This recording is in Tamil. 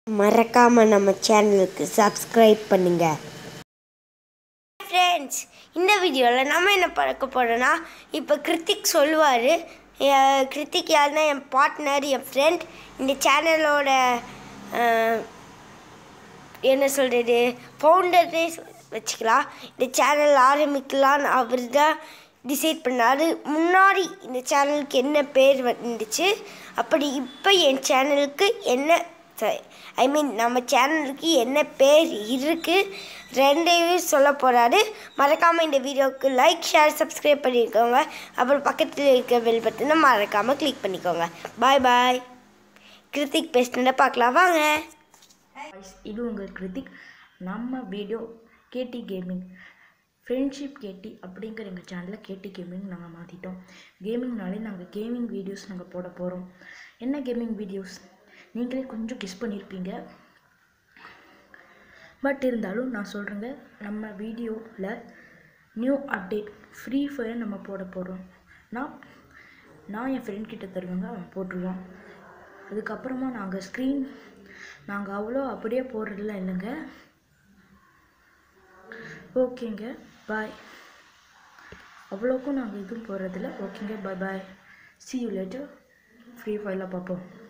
மறக்காமல் நம்ம சேனலுக்கு சப்ஸ்கிரைப் பண்ணுங்க ஃப்ரெண்ட்ஸ் இந்த வீடியோவில் நம்ம என்ன பார்க்க போகிறோன்னா இப்போ கிருத்திக் சொல்லுவார் கிருத்திக் யாருன்னா என் பார்ட்னர் என் ஃப்ரெண்ட் இந்த சேனலோட என்ன சொல்கிறது ஃபவுண்டர்னே வச்சுக்கலாம் இந்த சேனல் ஆரம்பிக்கலான்னு அவர் தான் டிசைட் பண்ணார் முன்னாடி இந்த சேனலுக்கு என்ன பேர் வந்துச்சு அப்படி இப்போ என் சேனலுக்கு என்ன ஐ மீன் நம்ம சேனலுக்கு என்ன பேர் இருக்குது ரெண்டையும் சொல்ல போகிறாரு மறக்காமல் இந்த வீடியோவுக்கு லைக் ஷேர் சப்ஸ்கிரைப் பண்ணிக்கோங்க அப்புறம் பக்கத்தில் இருக்க பெல் பட்டனை மறக்காமல் கிளிக் பண்ணிக்கோங்க பாய் பாய் கிருத்திக் பேசினதை பார்க்கலாம் வாங்க guys, இது உங்கள் கிருத்திக் நம்ம வீடியோ கேடி கேமிங் ஃப்ரெண்ட்ஷிப் கேட்டி அப்படிங்கிற எங்கள் சேனலில் கேடி கேமிங் நாங்கள் மாற்றிட்டோம் கேமிங்னாலே நாங்கள் கேமிங் வீடியோஸ் நாங்கள் போட போகிறோம் என்ன கேமிங் வீடியோஸ் நீங்களே கொஞ்சம் கெஸ் பண்ணியிருப்பீங்க பட் இருந்தாலும் நான் சொல்கிறேங்க நம்ம வீடியோவில் நியூ அப்டேட் ஃப்ரீ ஃபயர் நம்ம போட போகிறோம் நான் நான் என் ஃப்ரெண்ட் கிட்ட தருவேங்க அவன் போட்டுருவான் அதுக்கப்புறமா நாங்கள் ஸ்க்ரீன் நாங்கள் அவ்வளோ அப்படியே போடுறதுலாம் இல்லைங்க ஓகேங்க பாய் அவ்வளோக்கும் நாங்கள் எதுவும் போடுறதில்ல ஓகேங்க bye bye see you later free ஃபயரில் பார்ப்போம்